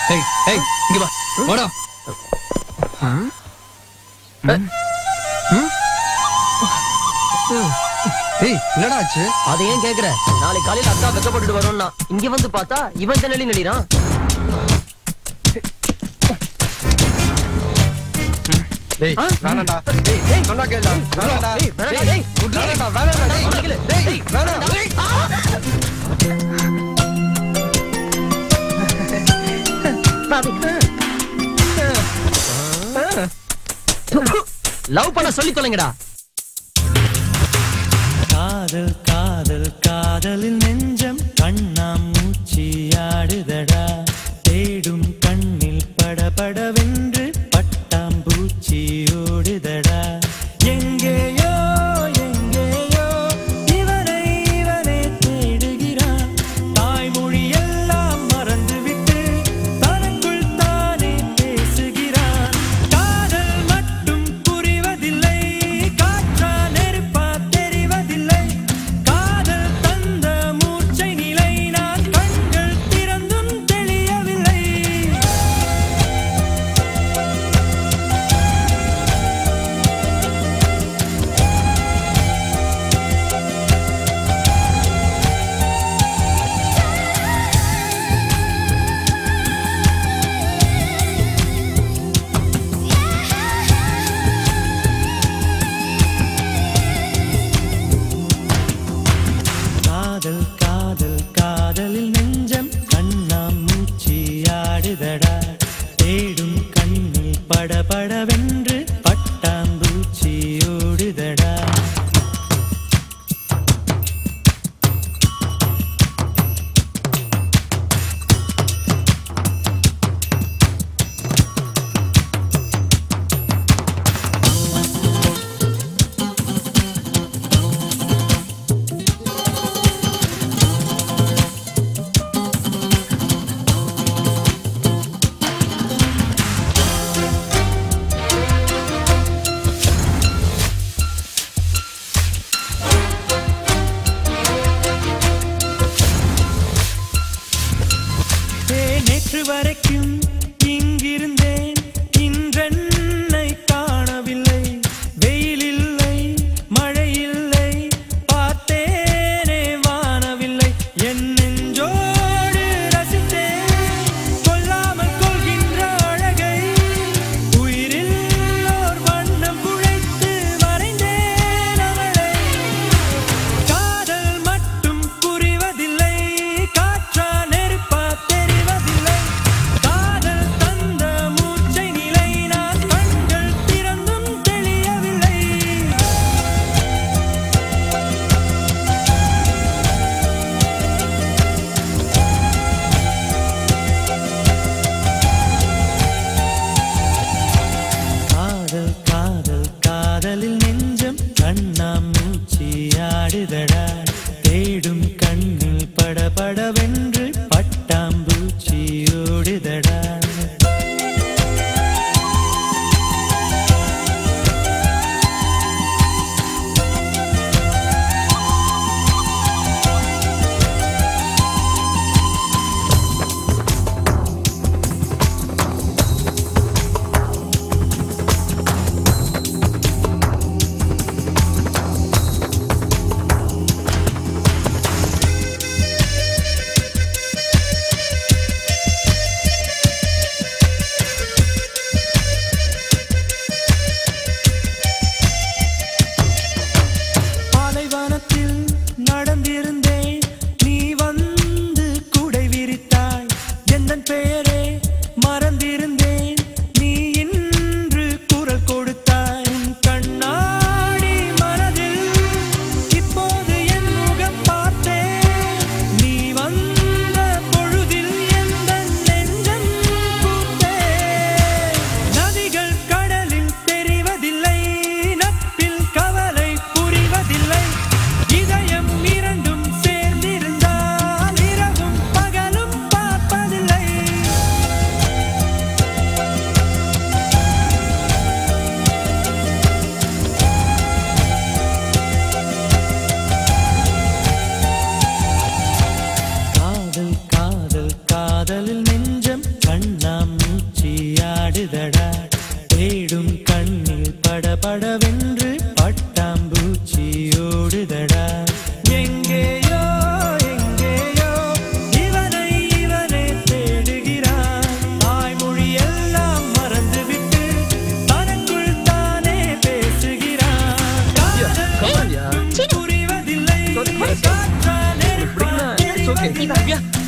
ஏய் ஏய் இங்க வா வாடா ஏய் என்னடா ஆச்சு அதை ஏன் கேக்குற நாளைக்கு காலையில அக்கா வெக்கப்பட்டுட்டு வரோம்னா இங்க வந்து பார்த்தா இவன் திணறி நடிறான் டேய் வேணாம்டா டேய், டேய், சொன்னா கேளுடா வேணாம்டா டேய், வேணாம்டா, டேய், வேணாம்டா வேணாம்டா டேய். சொன்னா கேளு. டேய், வேணாம் லவ் பண்ண சொல்லி தொலைங்கடா காதல் காதல் காதலில் நெஞ்சம் கண்ணாம் மூச்சியாடுதடா தேடும் கண்ணில் படபடவென்று பட்டாம்பூச்சி ஓடுதடா எங்கேயோ எங்கேயோ இவனை இவனை தேடுகிறான் தாய்மொழி எல்லாம் மறந்துவிட்டு தனக்குள் தானே பேசுகிறான் காதல் மட்டும் புரிவதில்லை காற்றா நெருப்பா தெரிவதில்லை காதல் தந்த மூச்சை நிலை நான் கண்கள் திறந்தும் தெளியவில்லை காதல் காதல் காதலில் நெஞ்சம் கண்ணாம் மூச்சியாடுதடா தேடும் கண்ணில் படபடவென்று பட்டாம்பூச்சி ஓடுதடா ஏ, நேற்று வரைக்கும் இங்கிருந்தேன் இன்றென்னை காணவில்லை வெயில் இல்லை மழை இல்லை பார்த்தேனே வானவில்லை என் நெஞ்சோடு ரசித்தேன் கொல்லாமல் கொள்கின்ற அழகை உயிரில் ஓர் வண்ணம் குழைத்து வரைந்தேன் அவளை காதல் மட்டும் புரிவதில்லை காற்றா நெருப்பா தெரிவதில்லை காதல் தந்த மூச்சை நிலை நான் கண்கள் திறந்தும் தெளியவில்லை காதல் காதல் காதலில் நெஞ்சம் கண்ணாம் மூச்சியாடுதடா தேடும் கண்ணில் படபடவென்று பட்டாம்பூச்சி ஓடுதடா பாலைவனத்தில் நடந்திருந்தேன் நீ வந்து குடை விரித்தாய் எந்தன் பெயரே மறந்திருந்தேன் நீ இன்று குரல் கொடுத்தாய் உன் கண்ணாடி மனதில் இப்போது என் முகம் பார்த்தேன் நீ வந்த பொழுதில் எந்தன் நெஞ்சம் பூத்தேன் நதிகள் கடலில் தெரிவதில்லை நட்பில் கவலை புரிவதில்லை இதயம் இரண்டும் சேர்ந்திருந்தால் இரவும் பகலும் பார்ப்பதில்லை காதல் காதல் காதலில் நெஞ்சம் கண் படபடவென்று பட்டாம்பூச்சி ஓடுதடா எங்கேயோ எங்கேயோ இவனை இவனே தேடுகிறான் தாய்மொழி எல்லாம் மறந்துவிட்டு தனக்குள் தானே பேசுகிறான் காதல் காதல்யா? புரிவதில்லை Sorry. காற்றால் நெருப்பால் It's okay. எரிவதில்லை.